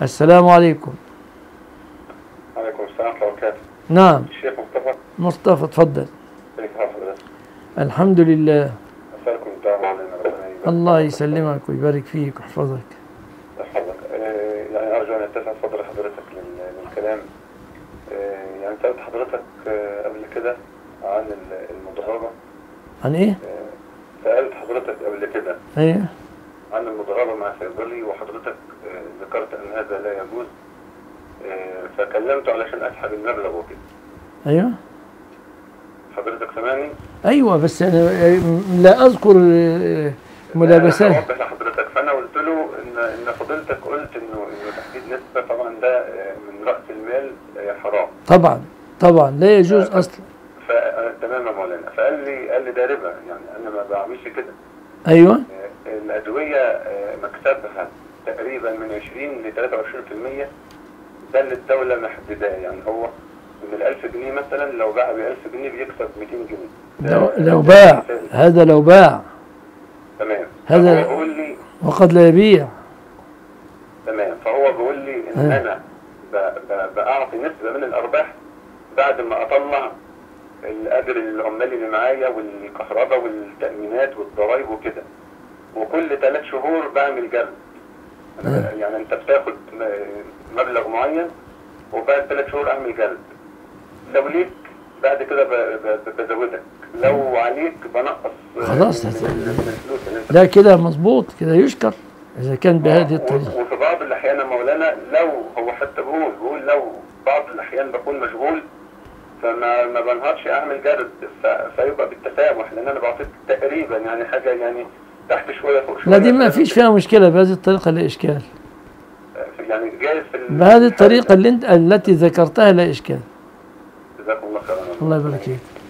السلام عليكم عليكم السلام ورحمة الله وبركاته نعم الشيخ مصطفى مصطفى تفضل كيف حضرتك؟ الحمد لله أسألكم الدعوة علينا ربنا يبارك الله فيك. يسلمك ويبارك فيك ويحفظك يحفظك آه، يعني أرجو أن يتسع صدر حضرتك لل- للكلام آه، يعني سألت حضرتك آه، قبل كده عن ال- المضاربة عن ايه؟ آه، سألت حضرتك قبل كده ايه عن المضاربة مع صيدلي وحضرتك آه، ذكرت أن هذا لا يجوز آه، فكلمته علشان أسحب المبلغ وكده ايوه حضرتك سامعني؟ ايوه بس انا لا اذكر آه، ملابسات أنا هوضح لحضرتك فانا قلت له ان ان فضيلتك قلت انه انه تحديد نسبه طبعا ده آه، من راس المال آه، حرام طبعا طبعا لا يجوز اصلا فتمام يا مولانا فقال لي قال لي ده ربا يعني انا ما بعملش كده ايوه آه، الادويه آه، مكسبها تقريبا من 20 ل 23% ده اللي الدوله محدداه يعني هو من ال 1000 جنيه مثلا لو باع ب 1000 جنيه بيكسب 200 جنيه ده- لو, ده لو باع مثال. هذا لو باع تمام هذا- فهو بيقول لي وقد لا يبيع تمام فهو بيقول لي ان آه. انا ب- ب- بعطي نسبه من الارباح بعد ما اطلع الاجر العمالي اللي معايا والكهرباء والتامينات والضرايب وكده وكل ثلاث شهور بعمل جرد آه. يعني انت بتاخد م- مبلغ معين وبعد ثلاث شهور اعمل جرد لو ليك بعد كده ب- ب- بزودك لو عليك بنقص خلاص. من, من, من الفلوس اللي انت ده كده مظبوط كده يشكر اذا كان بهذه الطريقه وفي بعض الاحيان يا مولانا لو هو حتى بيقول بيقول لو بعض الاحيان بكون مشغول فما ما بنهارش اعمل جرد ف- فيبقى بالتسامح لان انا بعطيك تقريبا يعني حاجه يعني تحت شويه فوق شويه لا دي ما فيش فيها مشكله بهذه الطريقه لا اشكال يعني جايز في ال- بهذه الطريقه اللي انت التي ذكرتها لا اشكال جزاكم الله خيرا الله يبارك فيك